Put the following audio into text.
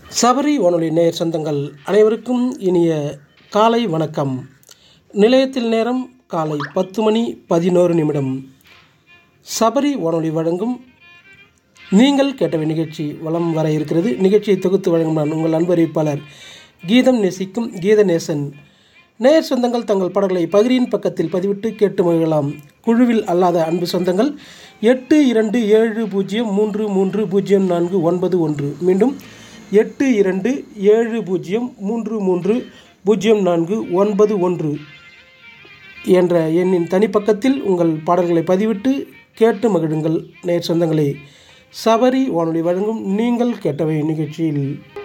சபரி வானொலி நேயர் சொந்தங்கள் அனைவருக்கும் இனிய காலை வணக்கம் நிலையத்தில் நேரம் காலை பத்து மணி பதினோரு நிமிடம் சபரி வானொலி வழங்கும் நீங்கள் கேட்டவை நிகழ்ச்சி வலம் வர இருக்கிறது நிகழ்ச்சியை தொகுத்து வழங்கும் நான் உங்கள் அன்பு அறிவிப்பாளர் கீதம் நேசிக்கும் கீதநேசன் நேயர் சொந்தங்கள் தங்கள் பாடல்களை பகிரின் பக்கத்தில் பதிவிட்டு கேட்டு மகிழலாம் குழுவில் அல்லாத அன்பு சொந்தங்கள் எட்டு இரண்டு ஏழு பூஜ்ஜியம் மூன்று மூன்று பூஜ்ஜியம் நான்கு ஒன்பது ஒன்று மீண்டும் எட்டு இரண்டு ஏழு பூஜ்ஜியம் மூன்று மூன்று பூஜ்ஜியம் நான்கு ஒன்பது ஒன்று என்ற எண்ணின் தனிப்பக்கத்தில் உங்கள் பாடல்களை பதிவிட்டு கேட்டு மகிழுங்கள் நேர் சொந்தங்களே சபரி வானொலி வழங்கும் நீங்கள் கேட்டவை நிகழ்ச்சியில்